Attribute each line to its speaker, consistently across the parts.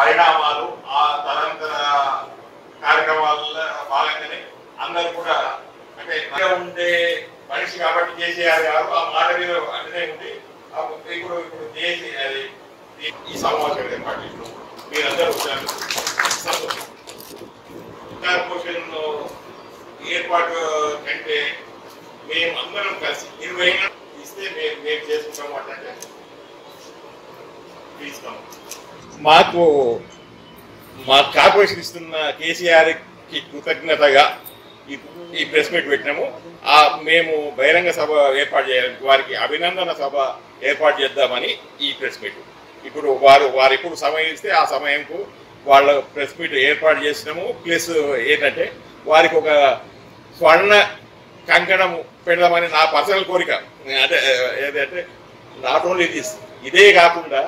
Speaker 1: పరిణామాలు ఆ తరంతర కార్యక్రమాల భాగంగానే అందరూ కూడా అంటే ఇక్కడ ఉండే మనిషి కాబట్టి కేసీఆర్ గారు ఆ మాట మీద అట్లనే ఉండి ఆ ఇప్పుడు ఇప్పుడు చేసి అది ఈ- ఈ సమావేశం ఏర్పాటు చేసినాం మీరందరూ వచ్చారు సంతోషం. కార్పొరేషన్ ఏర్పాటు కంటే మేము అందరం కలిసి ఇరవై ఇస్తే మేము మేము చేసుకుంటాం అంటే తీస్తాం మాకు మా కార్పొరేషన్ ఇస్తున్న కేసీఆర్ కి కృతజ్ఞతగా ఈ ఈ ప్రెస్ మీట్ పెట్టినాము ఆ మేము బహిరంగ సభ ఏర్పాటు చేయాలి వారికి అభినందన సభ ఏర్పాటు చేద్దామని ఈ ప్రెస్ మీట్ ఇప్పుడు వారు వారు ఎప్పుడు సమయం ఇస్తే ఆ సమయంకు వాళ్ళ ప్రెస్ మీట్ ఏర్పాటు చేసినాము ప్లస్ ఏంటంటే వారికి ఒక స్వర్ణ కంకణం పెడదామని నా పర్సనల్ కోరిక అంటే ఏదంటే నాట్ ఓన్లీ దిస్ ఇదే కాకుండా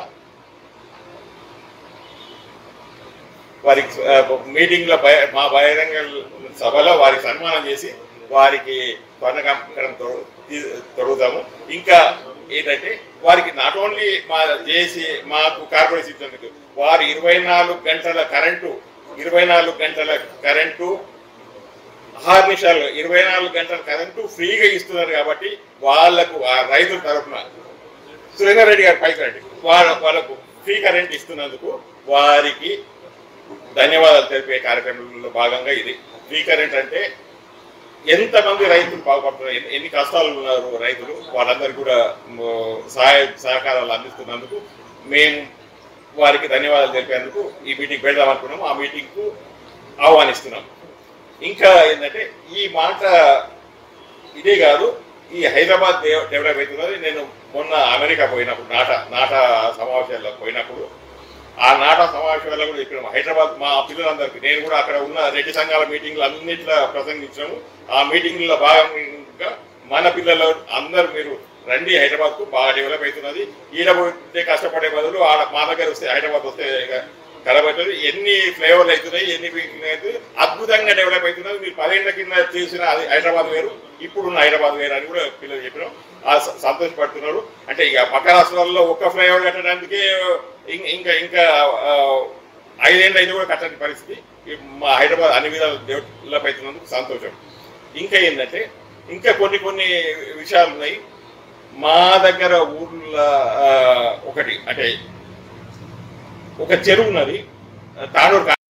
Speaker 1: వారికి ఆ, మీటింగ్లో బయ- మా బహిరంగ సభలో వారికి సన్మానం చేసి వారికి స్వర్ణ కంకణం తొడు- తీ- తొడుగుతాము ఇంకా ఏంటంటే వారికి నాట్ ఓన్లీ మా చేసి మాకు కార్పొరేషన్ ఇచ్చినందుకు వారు ఇరవై నాలుగు గంటల కరెంటు ఇరవై నాలుగు గంటల కరెంటు ఆరు నిమిషాలు ఇరవై నాలుగు గంటల కరెంటు ఫ్రీగా ఇస్తున్నారు కాబట్టి వాళ్లకు ఆ రైతుల తరఫున సురేందర్ రెడ్డి గారు పైకి రండి వాళ్ళ వాళ్ళకు ఫ్రీ కరెంట్ ఇస్తున్నందుకు వారికి ధన్యవాదాలు తెలిపే కార్యక్రమంలో భాగంగా ఇది ఫ్రీ కరెంట్ అంటే ఎంతమంది రైతులు బాగుపడుతున్నారు ఎన్ని- ఎన్ని కష్టాలు ఉన్నారు రైతులు వాళ్ళందరికీ కూడా మ్, సహాయ సహకారాలు అందిస్తున్నందుకు మేము వారికి ధన్యవాదాలు తెలిపేందుకు ఈ మీటింగ్ పెడదాం అనుకున్నాము ఆ మీటింగ్కు ఆహ్వానిస్తున్నాం ఇంకా ఏంటంటే ఈ మాట ఇదే కాదు ఈ హైదరాబాద్ డెవ- డెవలప్ అవుతున్నది నేను మొన్న అమెరికా పోయినప్పుడు నాట నాట సమావేశాల్లో పోయినప్పుడు ఆ నాట సమావేశాల్లో కూడా ఇక్కడ హైదరాబాద్ మా పిల్లలందరికీ నేను కూడా అక్కడ ఉన్న రెడ్డి సంఘాల మీటింగ్లు అన్నింటిలో ప్రసంగించాము ఆ మీటింగ్లో భాగంగా మన పిల్లలు అందరూ మీరు రండి హైదరాబాద్ కు బాగా డెవలప్ అవుతున్నది ఈడ పోతే కష్టపడే బదులు ఆడ మా దగ్గర వస్తే హైదరాబాద్ వస్తే ఇక ఖరాబ్ అవుతుంది ఎన్ని ఫ్లేవర్లు అవుతున్నాయి ఎన్ని వీటిని అయితే అద్భుతంగా డెవలప్ అవుతున్నది మీరు పదేళ్ల కింద చేసిన అది హైదరాబాద్ వేరు ఇప్పుడున్న హైదరాబాద్ వేరు అని కూడా పిల్లలు చెప్పినాం ఆ స- సంతోషపడుతున్నారు అంటే ఇక పక్క రాష్ట్రాల్లో ఒక్క ఫ్లైఓవర్ కట్టడానికే ఇం- ఇంకా ఇంకా ఆ, ఐదేళ్ళు అయితే కూడా కట్టని పరిస్థితి ఈ మా హైదరాబాద్ అన్ని విధాలు డెవలప్ అవుతున్నందుకు సంతోషం ఇంకా ఏంటంటే ఇంకా కొన్ని కొన్ని విషయాలు ఉన్నాయి మా దగ్గర ఊర్లో ఆ, ఒకటి అంటే ఒక చెరువు ఉన్నది తాడూరు